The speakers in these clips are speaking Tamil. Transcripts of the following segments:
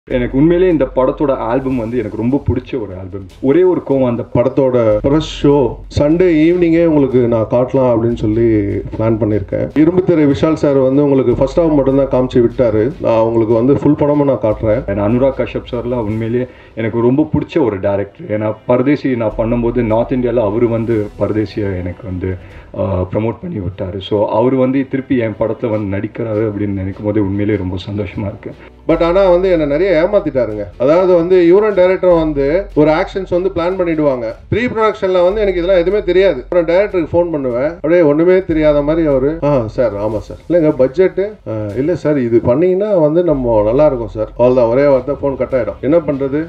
எனக்கு உண்மையிலேயே இந்த படத்தோட ஆல்பம் வந்து எனக்கு ரொம்ப பிடிச்ச ஒரு ஆல்பம் ஒரே ஒரு கோவம் அந்த படத்தோட ப்ரெஸ் ஷோ சண்டே ஈவினிங்கே உங்களுக்கு நான் காட்டலாம் அப்படின்னு சொல்லி பிளான் பண்ணியிருக்கேன் இரும்பு திரை விஷால் சார் வந்து உங்களுக்கு ஃபர்ஸ்ட் ஹாஃப் மட்டும்தான் காமிச்சு விட்டாரு நான் உங்களுக்கு வந்து ஃபுல் படமும் நான் காட்டுறேன் And அனுராக் கஷ்யப் சார்லாம் உண்மையிலேயே எனக்கு ரொம்ப பிடிச்ச ஒரு டேரக்டர் ஏன்னா பரதேசி நான் பண்ணும்போது நார்த் இந்தியாவில் அவர் வந்து பரதேசியை எனக்கு வந்து ப்ரமோட் பண்ணி விட்டார் ஸோ அவர் வந்து திருப்பி என் படத்தில் வந்து நடிக்கிறாரு அப்படின்னு நினைக்கும் போது உண்மையிலேயே ரொம்ப சந்தோஷமாக இருக்குது பட் ஆனால் வந்து என்னை நிறைய ஏமாத்திட்டாருங்க அதாவது வந்து யூரன் டைரக்டர் வந்து ஒரு ஆக்ஷன்ஸ் வந்து பிளான் பண்ணிடுவாங்க ப்ரீ ப்ரொடக்ஷனில் வந்து எனக்கு இதெல்லாம் எதுவுமே தெரியாது அப்புறம் டைரக்டருக்கு ஃபோன் பண்ணுவேன் அப்படியே ஒன்றுமே தெரியாத மாதிரி அவர் ஆ சார் ஆமாம் சார் இல்லைங்க பட்ஜெட்டு இல்லை சார் இது பண்ணீங்கன்னா வந்து நம்ம நல்லா இருக்கும் சார் அவ்வளோதான் ஒரே வார்த்தை ஃபோன் கட் ஆகிடும் என்ன பண்ணுறது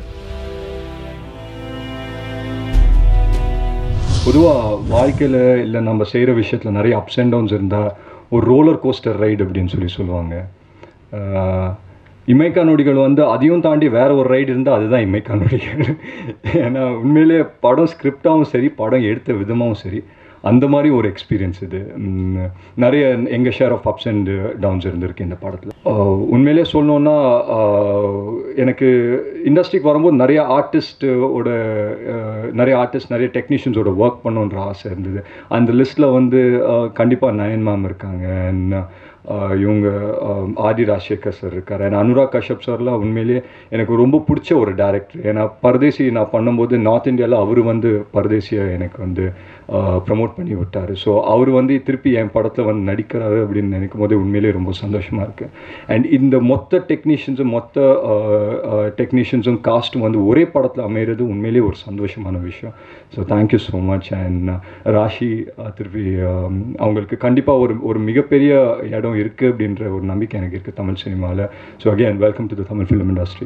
பொதுவாக வாழ்க்கையில் இல்லை நம்ம செய்கிற விஷயத்தில் நிறைய அப்ஸ் அண்ட் டவுன்ஸ் இருந்தால் ஒரு ரோலர் கோஸ்டர் ரைடு அப்படின்னு சொல்லி சொல்லுவாங்க ஆஹ் இமைக்கா நொடிகள் வந்து அதையும் தாண்டி வேற ஒரு ரைடு இருந்தால் அதுதான் இமைக்கா நொடிகள் ஏன்னா உண்மையிலே படம் ஸ்கிரிப்டாகவும் சரி படம் எடுத்த விதமாகவும் சரி அந்த மாதிரி ஒரு எக்ஸ்பீரியன்ஸ் இது உம், நிறைய எங்கள் share of ups and downs இருந்திருக்கு இந்த படத்தில் உண்மையிலே சொல்லணுன்னா ஆஹ், எனக்கு இண்டஸ்ட்ரிக்கு வரும்போது நிறைய ஆர்டிஸ்ட்டோட நிறைய ஆர்டிஸ்ட் நிறைய டெக்னீஷியன்ஸோட ஒர்க் பண்ணணுன்ற ஆசை இருந்தது அந்த லிஸ்ட்டில் வந்து கண்டிப்பாக நயன் மேம் இருக்காங்க and, ஆஹ், இவங்க ஆஹ், ஆதி ராஜசேகர் சார் இருக்கார் அண்ட் அனுராக் கஷ்யப் சார்லாம் உண்மையிலேயே எனக்கு ரொம்ப பிடிச்ச ஒரு டேரக்டர் ஏன்னா பரதேசி நான் பண்ணும்போது நார்த் இந்தியாவில் அவர் வந்து பரதேசியை எனக்கு வந்து ப்ரமோட் பண்ணி விட்டார் ஸோ அவர் வந்து திருப்பி என் படத்தில் வந்து நடிக்கிறாரு அப்படின்னு நினைக்கும் போது உண்மையிலேயே ரொம்ப சந்தோஷமாக இருக்குது அண்ட் இந்த மொத்த டெக்னீஷியன்ஸும் மொத்த டெக்னீஷியன்ஸும் காஸ்ட்டும் வந்து ஒரே படத்தில் அமையிறது உண்மையிலேயே ஒரு சந்தோஷமான விஷயம் so thank you so much and Rashi அஹ், திருப்பி அஹ், அவங்களுக்கு கண்டிப்பாக ஒரு ஒரு மிகப்பெரிய இடம் இருக்குது அப்படின்ற ஒரு நம்பிக்கை எனக்கு இருக்குது தமிழ் சினிமாவில் so again welcome to the Tamil film industry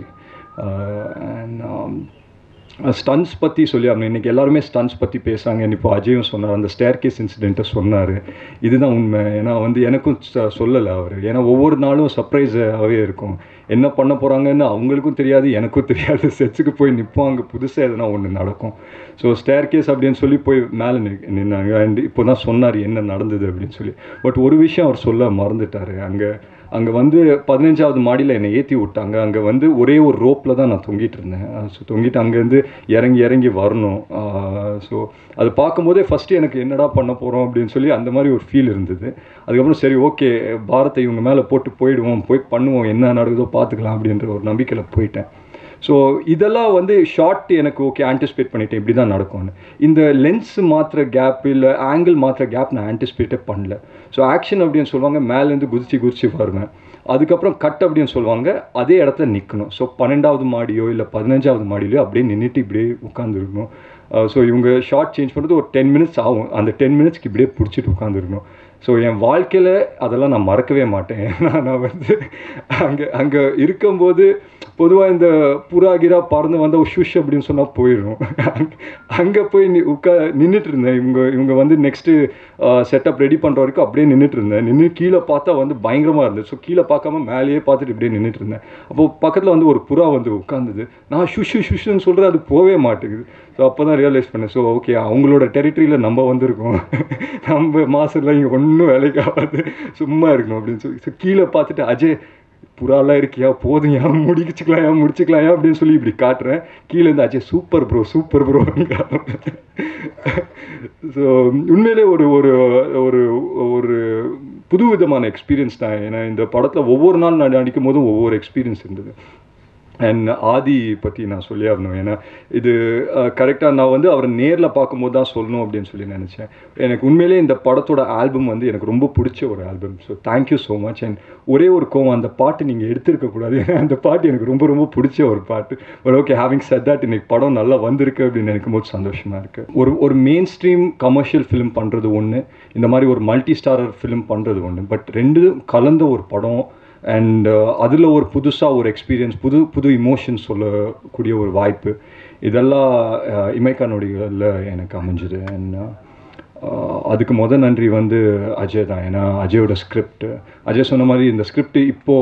and stunts பற்றி சொல்லி அவங்க இன்றைக்கி எல்லாருமே ஸ்டன்ஸ் பற்றி பேசுகிறாங்க இப்போ அஜயும் சொன்னார் அந்த ஸ்டேர் கேஸ் இன்சிடெண்ட்டை சொன்னார் இதுதான் உண்மை ஏன்னா வந்து எனக்கும் ச- சொல்லலை அவர் ஏன்னா ஒவ்வொரு நாளும் சர்ப்ரைஸாகவே இருக்கும் என்ன பண்ண போகிறாங்கன்னு அவங்களுக்கும் தெரியாது எனக்கும் தெரியாது செட்ஸுக்கு போய் நிற்போம் அங்கே புதுசாக எதனா ஒன்று நடக்கும் ஸோ ஸ்டேர் கேஸ் அப்படின்னு சொல்லி போய் மேலே நின்னாங்க அண்ட் இப்போ தான் சொன்னார் என்ன நடந்தது அப்படின்னு சொல்லி பட் ஒரு விஷயம் அவர் சொல்ல மறந்துட்டார் அங்கே அங்கே வந்து பதினஞ்சாவது மாடியில் என்னை ஏற்றி விட்டாங்க அங்கே வந்து ஒரே ஒரு ரோப்பில் தான் நான் தொங்கிட்டு இருந்தேன் ஸோ தொங்கிட்டு அங்கேருந்து இறங்கி இறங்கி வரணும் ஸோ அது பார்க்கும்போதே ஃபஸ்ட்டு எனக்கு என்னடா பண்ண போகிறோம் அப்படின்னு சொல்லி அந்த மாதிரி ஒரு ஃபீல் இருந்தது அதுக்கப்புறம் சரி ஓகே பாரத்தை இவங்க மேலே போட்டு போயிடுவோம் போய் பண்ணுவோம் என்ன நடக்குதோ பார்த்துக்கலாம் அப்படின்ற ஒரு நம்பிக்கையில் போயிட்டேன் ஸோ இதெல்லாம் வந்து ஷார்ட் எனக்கு ஓகே ஆன்டிசிபேட் பண்ணிட்டேன் இப்படி தான் நடக்கும்னு இந்த லென்ஸ் மாத்திர கேப் இல்லை ஆங்கிள் மாத்திர கேப் நான் ஆன்டிசிபேட்டே பண்ணல ஸோ ஆக்ஷன் அப்படின்னு சொல்லுவாங்க மேலேருந்து குதிச்சு குதிச்சு வருவேன் அதுக்கப்புறம் கட் அப்படின்னு சொல்லுவாங்க அதே இடத்துல நிற்கணும் ஸோ பன்னெண்டாவது மாடியோ இல்லை பதினஞ்சாவது மாடியிலையோ அப்படியே நின்றுட்டு இப்படியே உட்காந்துருக்கணும் ஸோ இவங்க ஷார்ட் சேஞ்ச் பண்ணுறது ஒரு டென் மினிட்ஸ் ஆகும் அந்த டென் மினிட்ஸ்க்கு இப்படியே பிடிச்சிட்டு உட்காந்துருக்கணும் ஸோ என் வாழ்க்கையில் அதெல்லாம் நான் மறக்கவே மாட்டேன் ஏன்னா நான் வந்து அங்கே அங்கே இருக்கும்போது பொதுவாக இந்த புறா கிரா பறந்து வந்தால் ஷுஷ் அப்படின்னு சொன்னால் போயிடும் அங்கே போய் நி உட்கா நின்றுட்டு இருந்தேன் இவங்க இவங்க வந்து நெக்ஸ்ட்டு செட்டப் ரெடி பண்ணுற வரைக்கும் அப்படியே நின்றுட்டு இருந்தேன் நின்று கீழே பார்த்தா வந்து பயங்கரமாக இருந்தது ஸோ கீழே பார்க்காம மேலேயே பார்த்துட்டு இப்படியே நின்றுட்டு இருந்தேன் அப்போது பக்கத்தில் வந்து ஒரு புறா வந்து உட்காந்துது நான் ஷுஷு ஷுஷுன்னு சொல்கிறேன் அது போகவே மாட்டேங்குது ஸோ அப்போ தான் ரியலைஸ் பண்ணேன் ஸோ ஓகே அவங்களோட டெரிட்டரியில் நம்ம வந்திருக்கோம் நம்ம மாசம்லாம் இங்கே ஒன்றும் வேலைக்கு ஆகாது சும்மா இருக்கணும் அப்படின்னு சொல்லி ஸோ கீழே பார்த்துட்டு அஜய் புறாலாம் இருக்கியா போதும் ஏன் முடிச்சுக்கலாம் ஏன் முடிச்சுக்கலாம் அப்படின்னு சொல்லி இப்படி காட்டுறேன் கீழே இருந்து Ajay super bro super bro so உண்மையிலே ஒரு ஒரு ஒரு ஒரு புது விதமான எக்ஸ்பீரியன்ஸ் தான் ஏன்னா இந்த படத்தில் ஒவ்வொரு நாள் நான் நடிக்கும் போதும் ஒவ்வொரு எக்ஸ்பீரியன்ஸ் இருந்தது அண்ட் ஆதி பற்றி நான் சொல்லி ஆகணும் ஏன்னா இது கரெக்டாக நான் வந்து அவரை நேரில் பார்க்கும்போது தான் சொல்லணும் அப்படின்னு சொல்லி நினச்சேன் எனக்கு உண்மையிலே இந்த படத்தோட ஆல்பம் வந்து எனக்கு ரொம்ப பிடிச்ச ஒரு album so thank you so much and ஒரே ஒரு கோவம் அந்த பாட்டு நீங்கள் எடுத்திருக்கக்கூடாது ஏன்னா அந்த பாட்டு எனக்கு ரொம்ப ரொம்ப பிடிச்ச ஒரு பாட்டு but okay having said that இன்னைக்கு படம் நல்லா வந்திருக்கு அப்படின்னு நினைக்கும் போது சந்தோஷமாக இருக்குது ஒரு ஒரு மெயின் ஸ்ட்ரீம் கமர்ஷியல் ஃபிலிம் பண்ணுறது ஒன்று இந்த மாதிரி ஒரு மல்டி ஸ்டாரர் ஃபிலிம் பண்ணுறது ஒன்று பட் ரெண்டு கலந்த ஒரு படம் அண்ட் அதில் ஒரு புதுசாக ஒரு எக்ஸ்பீரியன்ஸ் புது புது இமோஷன்ஸ் சொல்லக்கூடிய ஒரு வாய்ப்பு இதெல்லாம் அஹ், இமைக்கா நொடிகளில் எனக்கு அமைஞ்சுது அண்ட் அதுக்கு முத நன்றி வந்து அஜய் தான் ஏன்னா அஜயோட ஸ்கிரிப்ட் அஜய் சொன்ன மாதிரி இந்த ஸ்கிரிப்ட் இப்போது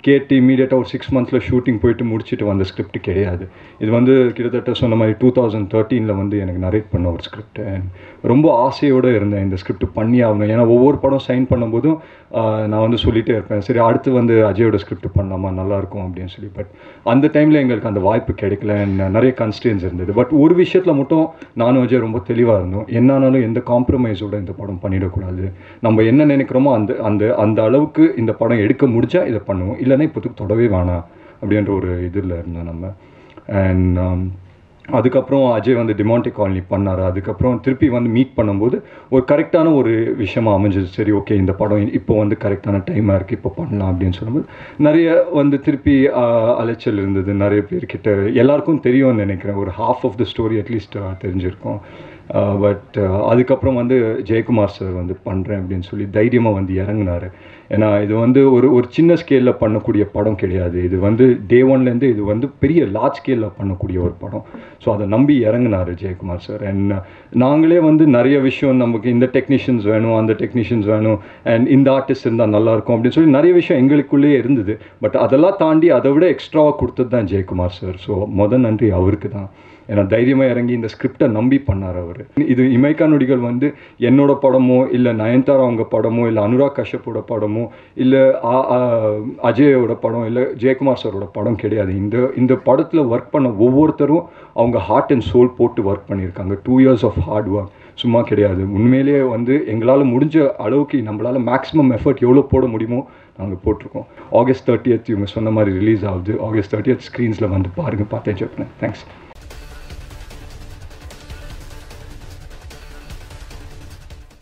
கேட்டு இமீடியட்டாக ஒரு சிக்ஸ் மந்த்ஸில் ஷூட்டிங் போயிட்டு முடிச்சுட்டு வந்த ஸ்கிரிப்ட் கிடையாது இது வந்து கிட்டத்தட்ட சொன்ன மாதிரி டூ தௌசண்ட் தேர்ட்டீனில் வந்து எனக்கு நரேட் பண்ண ஒரு ஸ்கிரிப்ட் ரொம்ப ஆசையோடு இருந்தேன் இந்த ஸ்கிரிப்ட் பண்ணி ஆகணும் ஏன்னா ஒவ்வொரு படம் சைன் பண்ணும்போதும் ஆஹ், நான் வந்து சொல்லிட்டே இருப்பேன் சரி அடுத்து வந்து அஜயோட ஸ்கிரிப்ட் பண்ணலாமா நல்லாயிருக்கும் அப்படின்னு சொல்லி பட் அந்த டைமில் எங்களுக்கு அந்த வாய்ப்பு கிடைக்கல and நிறைய கன்ஸ்டன்ஸ் இருந்தது பட் ஒரு விஷயத்தில் மட்டும் நானும் அஜய் ரொம்ப தெளிவாக இருந்தோம் என்னானாலும் எந்த காம்ப்ரமைஸோட இந்த படம் பண்ணிடக்கூடாது நம்ம என்ன நினைக்கிறோமோ அந்த அந்த அந்த அளவுக்கு இந்த படம் எடுக்க முடிஞ்சா இதை பண்ணுவோம் இல்லைன்னா இப்போதுக்கு தொடவே வேணாம் அப்படின்ற ஒரு இதில் இருந்தோம் நம்ம அண்ட் அதுக்கப்புறம் அஜய் வந்து டிமாண்டி காலனி பண்ணார் அதுக்கப்புறம் திருப்பி வந்து மீட் பண்ணும்போது ஒரு கரெக்டான ஒரு விஷயமா அமைஞ்சது சரி ஓகே இந்த படம் இப்போ வந்து கரெக்டான டைமாக இருக்குது இப்போ பண்ணலாம் அப்படின்னு சொல்லும்போது நிறைய வந்து திருப்பி ஆஹ், அலைச்சல் இருந்தது நிறைய பேர்கிட்ட எல்லாருக்கும் தெரியும்னு நினைக்கிறேன் ஒரு half of the story at least தெரிஞ்சிருக்கும் பட் அதுக்கப்புறம் வந்து ஜெயக்குமார் சார் வந்து பண்ணுறேன் அப்படின்னு சொல்லி தைரியமாக வந்து இறங்குனாரு ஏன்னா இது வந்து ஒரு ஒரு சின்ன ஸ்கேலில் பண்ணக்கூடிய படம் கிடையாது இது வந்து டே ஒன்லேருந்து இது வந்து பெரிய லார்ஜ் ஸ்கேலில் பண்ணக்கூடிய ஒரு படம் ஸோ அதை நம்பி இறங்குனாரு ஜெயக்குமார் சார் அண்ட் நாங்களே வந்து நிறைய விஷயம் நமக்கு இந்த டெக்னீஷியன்ஸ் வேணும் அந்த டெக்னீஷியன்ஸ் வேணும் அண்ட் இந்த ஆர்டிஸ்ட் இருந்தால் நல்லாயிருக்கும் அப்படின்னு சொல்லி நிறைய விஷயம் எங்களுக்குள்ளேயே இருந்தது பட் அதெல்லாம் தாண்டி அதை விட எக்ஸ்ட்ராவாக கொடுத்தது தான் ஜெயக்குமார் சார் ஸோ முத நன்றி அவருக்கு தான் ஏன்னா தைரியமாக இறங்கி இந்த ஸ்கிரிப்டை நம்பி பண்ணார் அவர் இது இமைக்கா நொடிகள் வந்து என்னோட படமோ இல்லை நயன்தாரா அவங்க படமோ இல்லை அனுராக் கஷ்யப்போட படமோ இல்லை ஆ- ஆ- அஜயோட படம் இல்லை ஜெயக்குமார் சாரோட படம் கிடையாது இந்த இந்த படத்தில் ஒர்க் பண்ண ஒவ்வொருத்தரும் அவங்க ஹார்ட் அண்ட் சோல் போட்டு ஒர்க் பண்ணியிருக்காங்க two years of hard work சும்மா கிடையாது உண்மையிலேயே வந்து எங்களால் முடிஞ்ச அளவுக்கு நம்மளால் மேக்ஸிமம் எஃபர்ட் எவ்வளோ போட முடியுமோ நாங்கள் போட்டிருக்கோம் ஆகஸ்ட் தேர்ட்டியத் இவங்க சொன்ன மாதிரி ரிலீஸ் ஆகுது ஆகஸ்ட் தேர்ட்டியத் ஸ்க்ரீன்ஸில் வந்து பாருங்கள் பார்த்து என்ஜாய் பண்ணேன் தேங்க்ஸ்